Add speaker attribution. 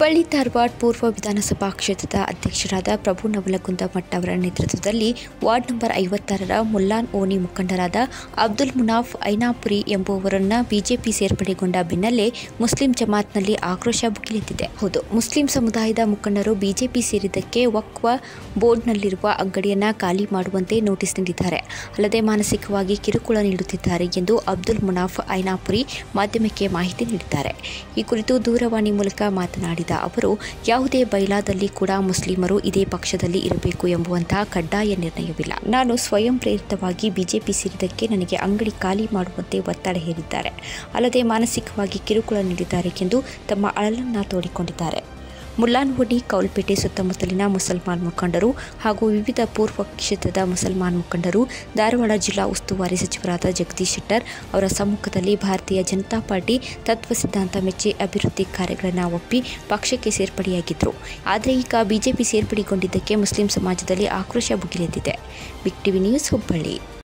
Speaker 1: ಹುಬ್ಬಳ್ಳಿ ಧಾರವಾಡ ಪೂರ್ವ ವಿಧಾನಸಭಾ ಕ್ಷೇತ್ರದ ಅಧ್ಯಕ್ಷರಾದ ಪ್ರಭು ನವಲಗುಂದ ಮಠ್ ಅವರ ನೇತೃತ್ವದಲ್ಲಿ ವಾರ್ಡ್ ನಂಬರ್ ಐವತ್ತಾರರ ಮುಲ್ಲಾನ್ ಓನಿ ಮುಖಂಡರಾದ ಅಬ್ದುಲ್ ಮುನಾಫ್ ಐನಾಪುರಿ ಎಂಬುವರನ್ನ ಬಿಜೆಪಿ ಸೇರ್ಪಡೆಗೊಂಡ ಬೆನ್ನಲ್ಲೇ ಮುಸ್ಲಿಂ ಜಮಾತ್ನಲ್ಲಿ ಆಕ್ರೋಶ ಭುಗಿಲೆದ್ದಿದೆ ಹೌದು ಮುಸ್ಲಿಂ ಸಮುದಾಯದ ಮುಖಂಡರು ಬಿಜೆಪಿ ಸೇರಿದ್ದಕ್ಕೆ ವಕ್ವ ಬೋರ್ಡ್ನಲ್ಲಿರುವ ಅಂಗಡಿಯನ್ನ ಖಾಲಿ ಮಾಡುವಂತೆ ನೋಟಿಸ್ ನೀಡಿದ್ದಾರೆ ಅಲ್ಲದೆ ಮಾನಸಿಕವಾಗಿ ಕಿರುಕುಳ ನೀಡುತ್ತಿದ್ದಾರೆ ಎಂದು ಅಬ್ದುಲ್ ಮುನಾಫ್ ಐನಾಪುರಿ ಮಾಧ್ಯಮಕ್ಕೆ ಮಾಹಿತಿ ನೀಡಿದ್ದಾರೆ ಈ ಕುರಿತು ದೂರವಾಣಿ ಮೂಲಕ ಮಾತನಾಡಿದ ಅವರು ಯಾವುದೇ ಬೈಲಾದಲ್ಲಿ ಕೂಡ ಮುಸ್ಲಿಮರು ಇದೇ ಪಕ್ಷದಲ್ಲಿ ಇರಬೇಕು ಎಂಬುವಂತಹ ಕಡ್ಡಾಯ ನಿರ್ಣಯವಿಲ್ಲ ನಾನು ಸ್ವಯಂ ಪ್ರೇರಿತವಾಗಿ ಬಿಜೆಪಿ ಸೇರಿದ್ದಕ್ಕೆ ನನಗೆ ಅಂಗಡಿ ಖಾಲಿ ಮಾಡುವಂತೆ ಒತ್ತಡ ಹೇರಿದ್ದಾರೆ ಅಲ್ಲದೆ ಮಾನಸಿಕವಾಗಿ ಕಿರುಕುಳ ನೀಡಿದ್ದಾರೆ ಎಂದು ತಮ್ಮ ಅಳಲನ್ನ ತೋಡಿಕೊಂಡಿದ್ದಾರೆ ಮುಲ್ಲಾನ್ಹುಡಿ ಕೌಲ್ಪೇಟೆ ಸುತ್ತಮುತ್ತಲಿನ ಮುಸಲ್ಮಾನ್ ಮುಖಂಡರು ಹಾಗೂ ವಿವಿಧ ಪೂರ್ವ ಕ್ಷೇತ್ರದ ಮುಸಲ್ಮಾನ್ ಮುಖಂಡರು ಧಾರವಾಡ ಜಿಲ್ಲಾ ಉಸ್ತುವಾರಿ ಸಚಿವರಾದ ಜಗದೀಶ್ ಶೆಟ್ಟರ್ ಅವರ ಸಮ್ಮುಖದಲ್ಲಿ ಭಾರತೀಯ ಜನತಾ ಪಾರ್ಟಿ ತತ್ವ ಸಿದ್ಧಾಂತ ಮೆಚ್ಚಿ ಅಭಿವೃದ್ಧಿ ಕಾರ್ಯಗಳನ್ನು ಒಪ್ಪಿ ಪಕ್ಷಕ್ಕೆ ಸೇರ್ಪಡೆಯಾಗಿದ್ದರು ಆದರೆ ಈಗ ಬಿಜೆಪಿ ಸೇರ್ಪಡೆಗೊಂಡಿದ್ದಕ್ಕೆ ಮುಸ್ಲಿಂ ಸಮಾಜದಲ್ಲಿ ಆಕ್ರೋಶ ಭುಗಿಲೆದ್ದಿದೆ ಬಿಗ್ ಟಿವಿ ನ್ಯೂಸ್ ಹುಬ್ಬಳ್ಳಿ